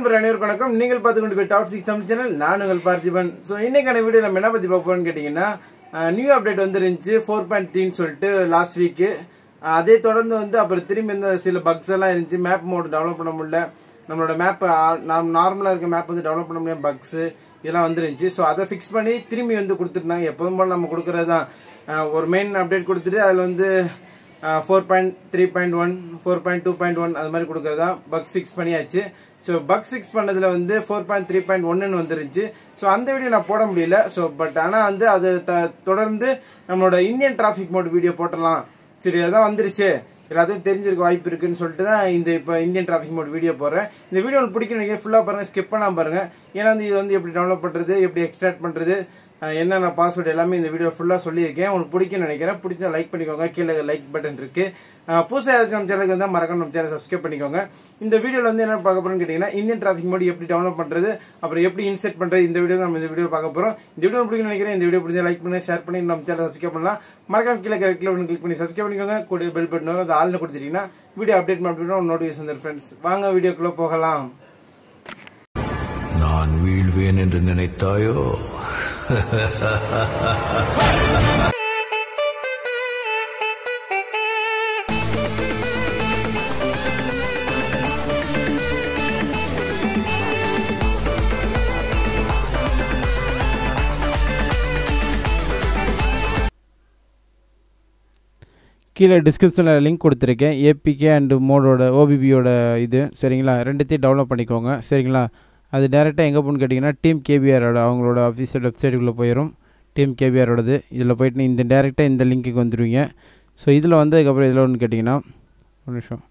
நண்பர் அனைவருக்கும் வணக்கம் நீங்கள் பார்த்து கொண்டு போய் டாப் சிக்ஸ் தமிழ் சேனல் நான் உங்கள் பார்த்திபன் ஸோ இன்னைக்கான வீடியோ நம்ம என்ன பற்றி பார்க்க போறோம்னு கேட்டிங்கன்னா நியூ அப்டேட் வந்துருந்துச்சு ஃபோர் பாயிண்ட் த்ரீன்னு சொல்லிட்டு லாஸ்ட் வீக்கு அதே தொடர்ந்து வந்து அப்புறம் திரும்பி இந்த சில பக்ஸ் எல்லாம் இருந்துச்சு மேப் மோட் டெவலப் பண்ண முடியல நம்மளோட மேப் நாம் நார்மலாக இருக்க மேப் வந்து டெவலப் பண்ண முடியாத பக்ஸ் இதெல்லாம் வந்துருந்துச்சு ஸோ அதை ஃபிக்ஸ் பண்ணி திரும்பி வந்து கொடுத்துருந்தாங்க எப்போதும் போல நம்ம கொடுக்குறது தான் அஹ் ஒரு மெயின் அப்டேட் கொடுத்துட்டு அதில் வந்து four point three point one four point two point one அது மாதிரி கொடுக்குறதா பக்ஸ் ஃபிக்ஸ் பண்ணியாச்சு ஸோ பக்ஸ் ஃபிக்ஸ் பண்ணதுல வந்து ஃபோர் பாயிண்ட் த்ரீ பாயிண்ட் ஒன்னு வந்துருச்சு ஸோ அந்த வீடியோ நான் போட முடியல ஸோ பட் ஆனால் வந்து அது த- தொடர்ந்து நம்மளோட இந்தியன் டிராஃபிக் மோட் வீடியோ போட்டுடலாம் சரி அதான் வந்துருச்சு எல்லாத்துக்கும் தெரிஞ்சிருக்க வாய்ப்பு இருக்குன்னு சொல்லிட்டு தான் இந்த இப்போ இந்தியன் டிராஃபிக் மோட் வீடியோ போடுறேன் இந்த வீடியோ உங்களுக்கு பிடிக்கும் நீங்கள் ஃபுல்லாக பாருங்க ஸ்கிப் பண்ணாம பாருங்க ஏன்னா வந்து இது வந்து எப்படி டவுன்லோட் பண்ணுறது எப்படி எக்ஸ்ட்ராக்ட் பண்ணுறது அஹ் என்னென்ன பாஸ்வேர்டு எல்லாமே இந்த வீடியோ ஃபுல்லாக சொல்லியிருக்கேன் உங்களுக்கு பிடிக்கும்னு நினைக்கிறேன் பிடிச்சா லைக் பண்ணிக்கோங்க கீழே லைக் பட்டன் இருக்கு அஹ் புதுசாக யாராச்சும் நம்ம சேனலுக்கு வந்தால் மறக்காம நம்ம சேனல் சப்ஸ்கிரைப் பண்ணிக்கோங்க இந்த வீடியோவில் வந்து என்ன பார்க்க போறோம்னு கேட்டிங்கன்னா இந்தியன் டிராஃபிக் மோட் எப்படி டவுன்லோட் பண்ணுறது அப்புறம் எப்படி இன்செர்ட் பண்ணுறது இந்த வீடியோ நம்ம இந்த வீடியோ பார்க்க போகிறோம் இந்த வீடியோ பிடிக்கும்னு நினைக்கிறேன் இந்த வீடியோ பிடிச்சா லைக் பண்ணி ஷேர் பண்ணி நம்ம சேனல் சப்ஸ்கிரைப் பண்ணலாம் மறக்காம கீழே கிளிக் பண்ணி கிளிக் பண்ணி சப்ஸ்கிரைப் பண்ணிக்கோங்க கூட பெல் பட்டன் வரும் அது ஆள்னு கொடுத்துட்டீங்கன்னா வீடியோ அப்டேட் பண்ணிட்டு நோட்டிஃபிகேஷன் வந்துடும் ஃப்ரெண்ட்ஸ் வாங்க வீடியோக்குள்ளே போகலாம் நான் வீழ்வேன் என்று நினைத்தாயோ கீழே டிஸ்கிரிப்ஷனில் லிங்க் கொடுத்துருக்கேன் ஏபிகே அண்டு மோடோட ஓபிபியோட இது சரிங்களா ரெண்டுத்தையும் டவுன்லோட் பண்ணிக்கோங்க சரிங்களா அது டேரெக்டாக எங்கே போகணும்னு கேட்டிங்கன்னா டீம் கேபிஆரோட அவங்களோட அஃபீஷியல் வெப்சைட்டுக்குள்ளே போயிடும் டீம் கேபிஆரோடது இதில் போயிட்டு நீ இந்த டேரெக்டாக இந்த லிங்க்குக்கு வந்துடுவீங்க ஸோ இதில் வந்ததுக்கப்புறம் இதில் ஒன்று கேட்டிங்கன்னா ஒரு நிமிஷம்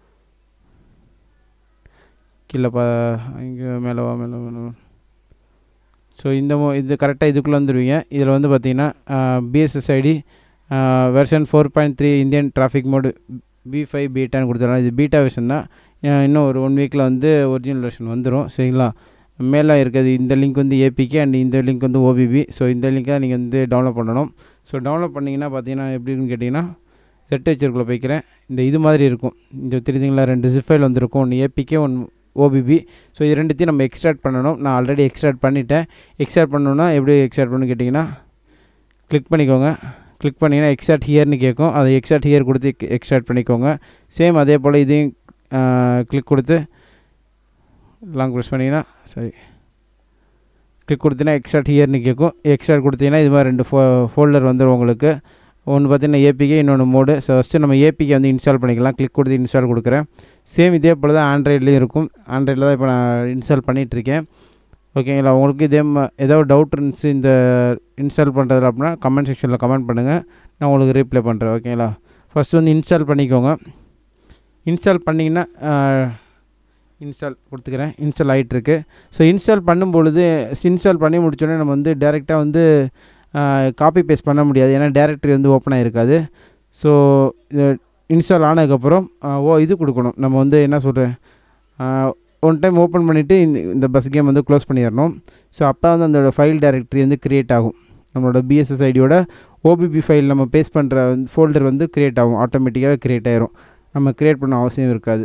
கீழே பா இங்கே மேலே வா மேலே மேலே ஸோ இந்த மோ இது கரெக்டாக இதுக்குள்ளே வந்துடுவீங்க இதில் வந்து பார்த்தீங்கன்னா BSS ID version four point three Indian traffic mod P five பீட்டான்னு கொடுத்துருக்காங்க இது பீட்டா வெர்ஷன் தான் அஹ் இன்னும் ஒரு ஒன் வீக்கில் வந்து ஒரிஜினல் வெர்ஷன் வந்துடும் சரிங்களா மேலே இருக்கிறது இந்த லிங்க் வந்து ஏபிகே அண்ட் இந்த லிங்க் வந்து ஓபிபி ஸோ இந்த லிங்க்கை நீங்கள் வந்து டவுன்லோட் பண்ணணும் ஸோ டவுன்லோட் பண்ணிங்கன்னா பார்த்தீங்கன்னா எப்படின்னு கேட்டிங்கன்னா செட் வச்சிருக்குள்ள போய்க்கிறேன் இந்த இது மாதிரி இருக்கும் இந்த தெரியுதுங்களா ரெண்டு ஜிப் ஃபைல் வந்திருக்கும் ஒன்று ஏபிகே ஒன் ஓபிபி ஸோ இது ரெண்டுத்தையும் நம்ம எக்ஸ்ட்ராக்ட் பண்ணணும் நான் ஆல்ரெடி எக்ஸ்ட்ராக்ட் பண்ணிட்டேன் எக்ஸ்ட்ராக்ட் பண்ணணும்னா எப்படி எக்ஸ்ட்ராக்ட் பண்ணு கேட்டிங்கன்னா கிளிக் பண்ணிக்கோங்க கிளிக் பண்ணிங்கன்னா எக்ஸ்ட்ராக்ட் ஹியர்னு கேட்கும் அதை எக்ஸ்ட்ராக்ட் ஹியர் கொடுத்து எக்ஸ்ட்ராக்ட் பண்ணிக்கோங்க சேம் அதே போல் இதையும் கிளிக் கொடுத்து லாங் ப்ரெஸ் பண்ணிங்கன்னா சரி கிளிக் கொடுத்தீங்கன்னா எக்ஸ்ட்ராக்ட் ஹியர்னு கேட்கும் எக்ஸ்ட்ராக்ட் கொடுத்தீங்கன்னா இது மாதிரி ரெண்டு ஃபோ ஃபோல்டர் வந்துடும் உங்களுக்கு ஒன்று பார்த்தீங்கன்னா ஏபிகே இன்னொன்று மோடு ஸோ ஃபஸ்ட்டு நம்ம ஏபிகே வந்து இன்ஸ்டால் பண்ணிக்கலாம் கிளிக் கொடுத்து இன்ஸ்டால் கொடுக்குறேன் சேம் இதே போல் தான் ஆண்ட்ராய்ட்லேயும் இருக்கும் ஆண்ட்ராய்டில் தான் இப்போ நான் இன்ஸ்டால் பண்ணிகிட்ருக்கேன் ஓகேங்களா உங்களுக்கு இதே ம- ஏதாவது டவுட் இருந்துச்சு இந்த இன்ஸ்டால் பண்ணுறதுல அப்படின்னா கமெண்ட் செக்ஷனில் கமெண்ட் பண்ணுங்கள் நான் உங்களுக்கு ரீப்ளை பண்ணுறேன் ஓகேங்களா ஃபஸ்ட்டு வந்து இன்ஸ்டால் பண்ணிக்கோங்க இன்ஸ்டால் பண்ணிங்கன்னா இன்ஸ்டால் கொடுத்துக்கிறேன் இன்ஸ்டால் ஆகிட்டுருக்கு ஸோ இன்ஸ்டால் பண்ணும்பொழுது இன்ஸ்டால் பண்ணி முடிச்சோடனே நம்ம வந்து டேரெக்டாக வந்து காப்பி பேஸ்ட் பண்ண முடியாது ஏன்னா டேரக்டரி வந்து ஓப்பன் ஆகிருக்காது ஸோ இது இன்ஸ்டால் ஆனதுக்கப்புறம் ஆஹ், ஓ இது கொடுக்கணும் நம்ம வந்து என்ன சொல்கிறேன் ஒன் டைம் ஓப்பன் பண்ணிவிட்டு இந்த இந்த பஸ் கேம் வந்து க்ளோஸ் பண்ணிடணும் ஸோ அப்போ வந்து அந்த ஃபைல் டைரக்டரி வந்து க்ரியேட் ஆகும் நம்மளோட பிஎஸ்எஸ் ஐடியோட ஓபிபி ஃபைல் நம்ம பேஸ்ட் பண்ணுற ஃபோல்டர் வந்து க்ரியேட் ஆகும் ஆட்டோமேட்டிக்காகவே க்ரியேட் ஆயிரும் நம்ம க்ரியேட் பண்ண அவசியம் இருக்காது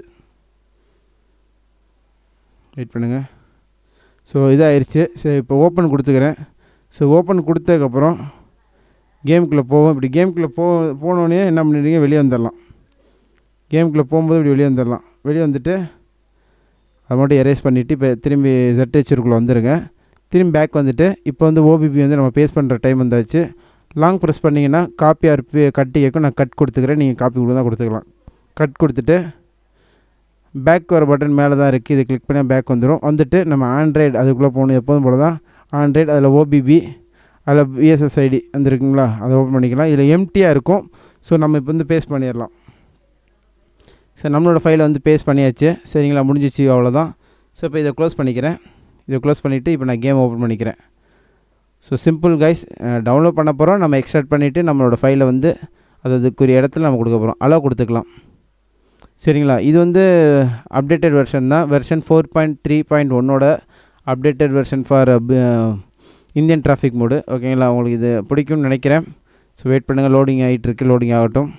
வெயிட் பண்ணுங்கள் ஸோ இதாயிருச்சு சரி இப்போ ஓப்பன் கொடுத்துக்கிறேன் ஸோ ஓப்பன் கொடுத்ததுக்கப்புறம் கேமுக்குள்ளே போவோம் இப்படி கேமுக்குள்ளே போ போனோடனே என்ன பண்ணிடுறீங்க வெளியே வந்துடலாம் கேமுக்குள்ளே போகும்போது இப்படி வெளியே வந்துடலாம் வெளியே வந்துட்டு அதை மட்டும் எரேஸ் பண்ணிவிட்டு இப்போ திரும்பி ZHருக்குள்ளே வந்துடுங்க திரும்பி பேக் வந்துட்டு இப்போ வந்து ஓபிபி வந்து நம்ம பேஸ் பண்ணுற டைம் வந்தாச்சு லாங் ப்ரெஸ் பண்ணிங்கன்னா காப்பி ஆர் கட்டி கேட்கும் நான் கட் கொடுத்துக்கிறேன் நீங்கள் காப்பி கொடுத்தா கொடுத்துக்கலாம் கட் கொடுத்துட்டு பேக் வர பட்டன் மேலே தான் இருக்குது இதை கிளிக் பண்ணால் பேக் வந்துடும் வந்துட்டு நம்ம ஆண்ட்ராய்டு அதுக்குள்ளே போகணும் எப்போதும் போல தான் ஆண்ட்ராய்டு அதில் ஓபிபி அதில் விஎஸ்எஸ்ஐடி வந்துருக்குங்களா அதை ஓப்பன் பண்ணிக்கலாம் இதில் எம்டியாக இருக்கும் ஸோ நம்ம இப்போ வந்து பேஸ்ட் பண்ணிடலாம் சரி நம்மளோட ஃபைலை வந்து பேஸ்ட் பண்ணியாச்சு சரிங்களா முடிஞ்சிச்சு அவ்வளோதான் ஸோ இப்போ இதை க்ளோஸ் பண்ணிக்கிறேன் இதை க்ளோஸ் பண்ணிவிட்டு இப்போ நான் கேம் ஓப்பன் பண்ணிக்கிறேன் ஸோ சிம்பிள் கைஸ் டவுன்லோட் பண்ண போகிறோம் நம்ம எக்ஸ்ட்ராக்ட் பண்ணிவிட்டு நம்மளோட ஃபைலை வந்து அது அதுக்குரிய இடத்துல நம்ம கொடுக்க போகிறோம் அளவு கொடுத்துக்கலாம் சரிங்களா இது வந்து அப்டேட்டட் வெர்ஷன் தான் version four point three point ஒன்னோட updated version for Indian traffic mod ஓகேங்களா உங்களுக்கு இது பிடிக்கும்னு நினைக்கிறேன் ஸோ வெயிட் பண்ணுங்கள் லோடிங் ஆகிட்டு இருக்கு லோடிங் ஆகட்டும்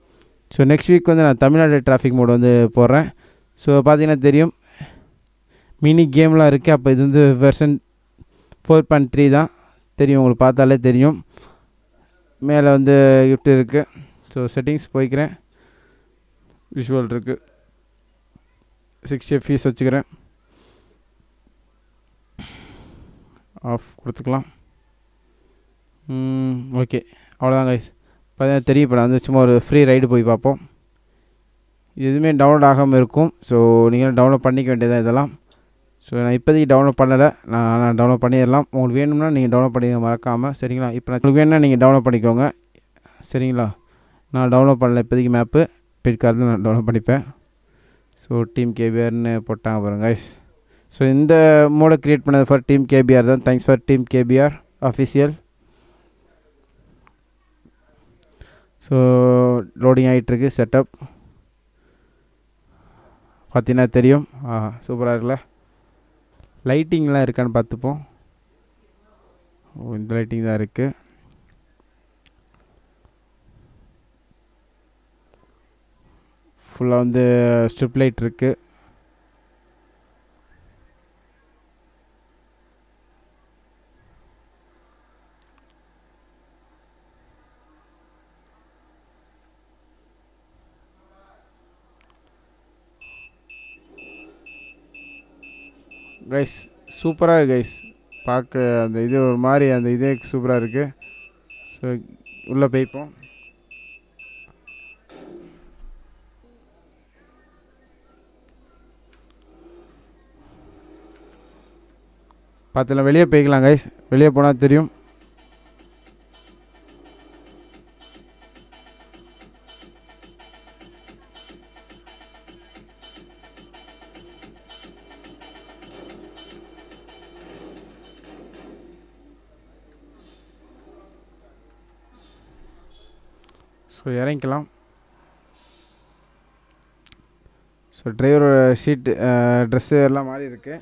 ஸோ நெக்ஸ்ட் வீக் வந்து நான் தமிழ்நாடு டிராஃபிக் மோடு வந்து போடுறேன் ஸோ பார்த்தீங்கன்னா தெரியும் மினி கேம்லாம் இருக்குது அப்போ இது வந்து வெர்ஷன் ஃபோர் பாயிண்ட் த்ரீ தான் தெரியும் உங்களுக்கு பார்த்தாலே தெரியும் மேலே வந்து gift இருக்குது ஸோ செட்டிங்ஸ் போய்க்கிறேன் விஷுவல் இருக்குது சிக்ஸ் எஃப்இஸ் வச்சுக்கிறேன் ஆஃப் கொடுத்துக்கலாம் ஓகே அவ்வளோதான் கைஸ் பார்த்தீங்கன்னா தெரியும் இப்போ நான் வந்து சும்மா ஒரு ஃப்ரீ ரைடு போய் பார்ப்போம் இது எதுவுமே டவுன்லோட் ஆகாமல் இருக்கும் ஸோ நீங்களும் டவுன்லோட் பண்ணிக்க வேண்டியதான் இதெல்லாம் ஸோ நான் இப்போதைக்கு டவுன்லோட் பண்ணலை நான் நான் டவுன்லோட் பண்ணிடலாம் உங்களுக்கு வேணும்னா நீங்கள் டவுன்லோட் பண்ணிக்க மறக்காமல் சரிங்களா இப்போ நான் உங்களுக்கு வேணும்னா நீங்கள் டவுன்லோட் பண்ணிக்கோங்க சரிங்களா நான் டவுன்லோட் பண்ணல இப்போதைக்கு மேப்பு பிற்காலத்தில் நான் டவுன்லோட் பண்ணிப்பேன் ஸோ டீம் கேபிஆர்னு போட்டாங்க பாருங்க guys ஸோ இந்த மோடை க்ரியேட் பண்ணது ஃபார் டீம் கேபிஆர் தான் thanks for team KPR official so loading ஆகிட்டுருக்கு செட்டப் பார்த்தீங்கன்னா தெரியும் ஆ சூப்பராக இருக்குல்ல லைட்டிங்லாம் இருக்கான்னு பார்த்துப்போம் ஓ இந்த லைட்டிங் தான் இருக்குது ஃபுல்லாக வந்து ஸ்ட்ரிப் லைட் இருக்குது கைஸ் சூப்பராக இருக்கு கைஸ் பார்க்க அந்த இது ஒரு மாதிரி அந்த இதே சூப்பராக இருக்குது ஸோ உள்ளே போய்ப்போம் பார்த்துலாம் வெளியே போய்க்கலாம் கைஸ் வெளியே போனால் தெரியும் ஸோ இறங்கிக்கலாம் ஸோ டிரைவரோட ஷீட்டு ட்ரெஸ்ஸு எல்லாம் மாறி இருக்கு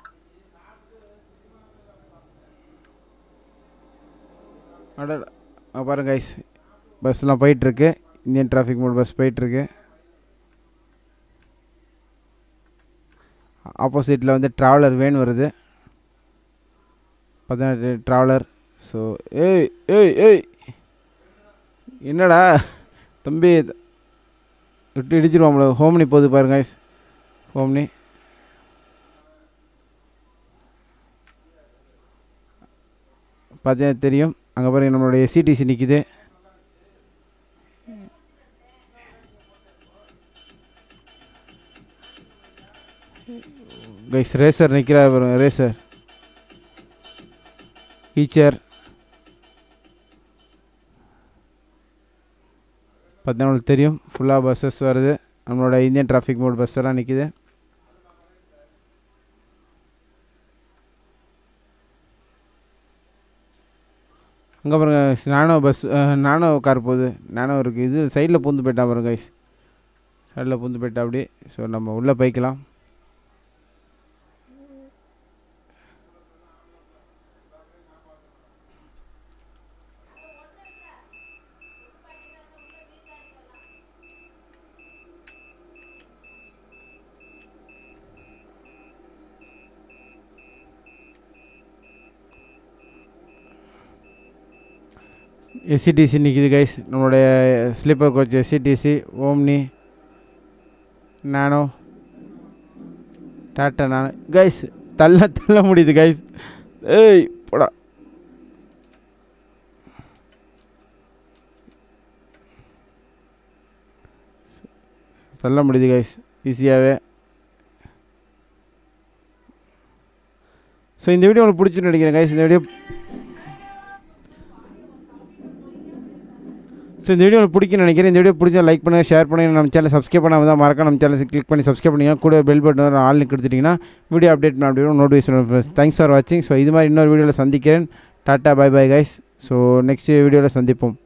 அட அங்கே பாருங்க கைஸ் பஸ்லாம் போயிட்டுருக்கு இந்தியன் டிராஃபிக் மோட் பஸ் போயிட்டுருக்கு ஆப்போசிட்டில் வந்து ட்ராவலர் வேன் வருது பதினெட்டு ட்ராவலர் ஸோ ஏய் ஏய் ஏய் என்னடா தம்பி விட்டு இடிச்சிருவாங்களோ ஹோம்னி போகுது பாருங்க guys. ஹோம்னி பார்த்தீங்கன்னா தெரியும் அங்கே பாருங்க நம்மளுடைய சிடிசி நிற்கிது கைஸ் ரேசர் நிற்கிறா பாருங்க ரேசர் ஈச்சர் பார்த்தீங்கன்னா உங்களுக்கு தெரியும் ஃபுல்லாக பஸ்ஸஸ் வருது நம்மளோட இந்தியன் டிராஃபிக் மோட் பஸ் எல்லாம் நிற்கிது அங்கே பாருங்க நானோ பஸ் நானோ கார் போகுது நானோ இருக்குது இது சைடில் பூந்து போயிட்டா பாருங்க கைஸ் சைடில் பூந்து போயிட்டா அப்படி ஸோ நம்ம உள்ளே போய்க்கலாம் எஸ்சிடிசி நிற்கிது கைஸ் நம்மளுடைய sleeper coach SCDC Omni Nano Tata Nano guys தள்ள தள்ள முடியுது கைஸ் ஏய் போடா தள்ள முடியுது கைஸ் ஈஸியாகவே ஸோ இந்த வீடியோ உங்களுக்கு பிடிச்சுன்னு நினைக்கிறேன் கைஸ் இந்த வீடியோ ஸோ இந்த வீடியோ உங்களுக்கு பிடிக்கும்னு நினைக்கிறேன் இந்த வீடியோ பிடிச்சா லைக் பண்ணுங்கள் ஷேர் பண்ணுங்கள் நம்ம சேனல் சப்ஸ்கிரைப் பண்ணாமல் தான் மறக்க நம்ம சேனல் கிளிக் பண்ணி சப்ஸ்கிரைப் பண்ணிங்க கூட பெல் பட்டன் ஆல் லிங்க் கொடுத்துட்டிங்கன்னா வீடியோ அப்டேட் பண்ண அப்படி நோட்டிஃபிகேஷன் தேங்க்ஸ் ஃபார் வாட்சிங் ஸோ இது மாதிரி இன்னொரு வீடியோவில் சந்திக்கிறேன் tata bye bye guys so next வீடியோவில் சந்திப்போம்